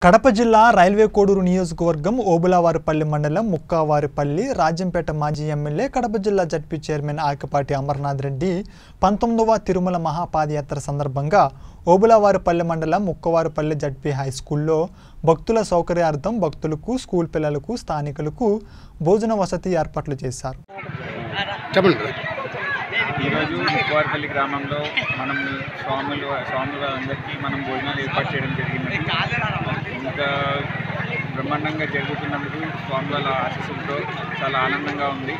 కడప జిల్లా రైల్వే కోడూరు నియోజకవర్గం ఓబులావారిపల్లి మండలం ముక్కావారిపల్లి రాజంపేట మాజీ ఎమ్మెల్యే కడప జిల్లా జడ్పీ చైర్మన్ ఆకపాటి అమర్నాథ్ రెడ్డి పంతొమ్మిదవ తిరుమల మహాపాదయాత్ర సందర్భంగా ఓబులావారిపల్లి మండలం ముక్కవారిపల్లి జడ్పీ హై స్కూల్లో భక్తుల సౌకర్యార్థం భక్తులకు స్కూల్ పిల్లలకు స్థానికులకు భోజన వసతి ఏర్పాట్లు చేశారు చెప్పండి బ్రదర్. ఈరోజు ముక్కువారిపల్లి గ్రామంలో మనం స్వాములు స్వాములు అందరికీ మనం భోజనాలు ఏర్పాటు చేయడం జరిగింది ఇంకా బ్రహ్మాండంగా జరుగుతున్నందుకు స్వాముల ఆశీస్సులతో చాలా ఆనందంగా ఉంది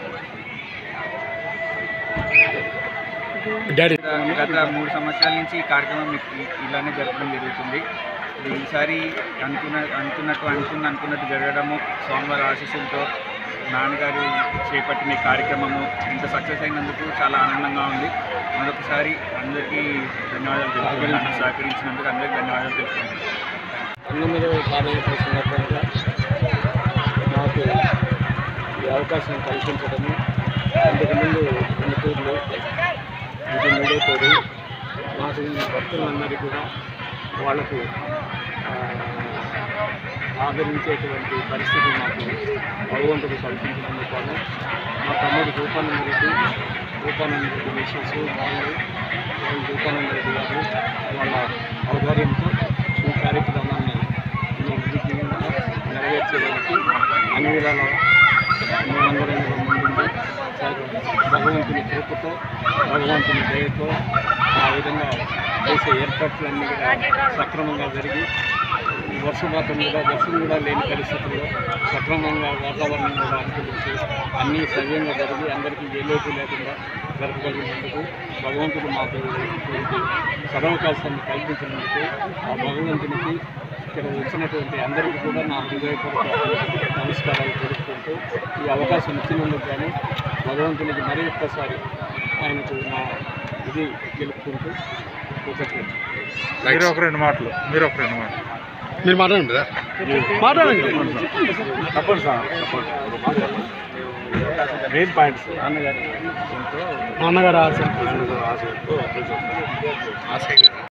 డాడీ గత మూడు సంవత్సరాల నుంచి ఈ కార్యక్రమం ఇ- ఇలానే జరపడం జరుగుతుంది ఈసారి అనుకున్న అనుకున్నట్టు అనుకున్న అనుకున్నట్టు జరగడము స్వామివారి ఆశీస్సులతో నాన్నగారు చేపట్టిన ఈ కార్యక్రమము ఇంత సక్సెస్ అయినందుకు చాలా ఆనందంగా ఉంది మరొకసారి అందరికీ ధన్యవాదాలు తెలుపుకుంటున్నాను సహకరించినందుకు అందరికీ ధన్యవాదాలు తెలుపుకుంటున్నాను పంతొమ్మిదవ పాదయాత్ర సందర్భంగా నాకు ఈ అవకాశం కల్పించడము అంతకుముందు రెండు టూర్లు ఇది మూడో టూరు నాకు ఈ భక్తులందరికీ కూడా వాళ్లకు ఆ, ఆదరించేటువంటి పరిస్థితి నాకు భగవంతుడు కల్పించినందుకు గాను మా తమ్ముడు రూపానంద రెడ్డి రూపానంద రెడ్డి మిషన్స్ వాళ్ళు వాళ్ళు రూపానంద రెడ్డి గారు వాళ్ళ ఔదార్యంతో ఈ కార్యక్రమాన్ని నిర్విఘ్నంగా నెరవేర్చేదానికి అన్ని విధాల మేమందరం కూడా ముందుండి భగవంతుని కృపతో భగవంతుని దయతో ఆ విధంగా చేసే ఏర్పాట్లన్నీ కూడా సక్రమంగా జరిగి వర్షపాతం కూడా వర్షం కూడా లేని పరిస్థితుల్లో సక్రమంగా వాతావరణం కూడా అనుకూలించి అన్నీ సవ్యంగా జరిగి అందరికీ ఏ లోటు లేకుండా జరపగలిగినందుకు భగవంతుడు మాకు ఇటువంటి సదవకాశాన్ని కల్పించినందుకు ఆ భగవంతునికి ఇక్కడ వచ్చినటువంటి అందరికీ కూడా నా హృదయపూర్వక నమస్కారాలు తెలుపుకుంటూ ఈ అవకాశం ఇచ్చినందుకు కానీ భగవంతునికి మరీ ఒక్కసారి ఆయనకు నా ఇది తెలుపుకుంటూ కృతజ్ఞతలు మీరు ఒక రెండు మాటలు మీరు ఒక రెండు మాటలు మీరు మాట్లాడండి బ్రదర్. మాట్లాడండి తప్పదు సార్ మెయిన్ పాయింట్స్ నాన్నగారు ఎంతో మా అన్నగారు ఆశ ఆశతో ఆశ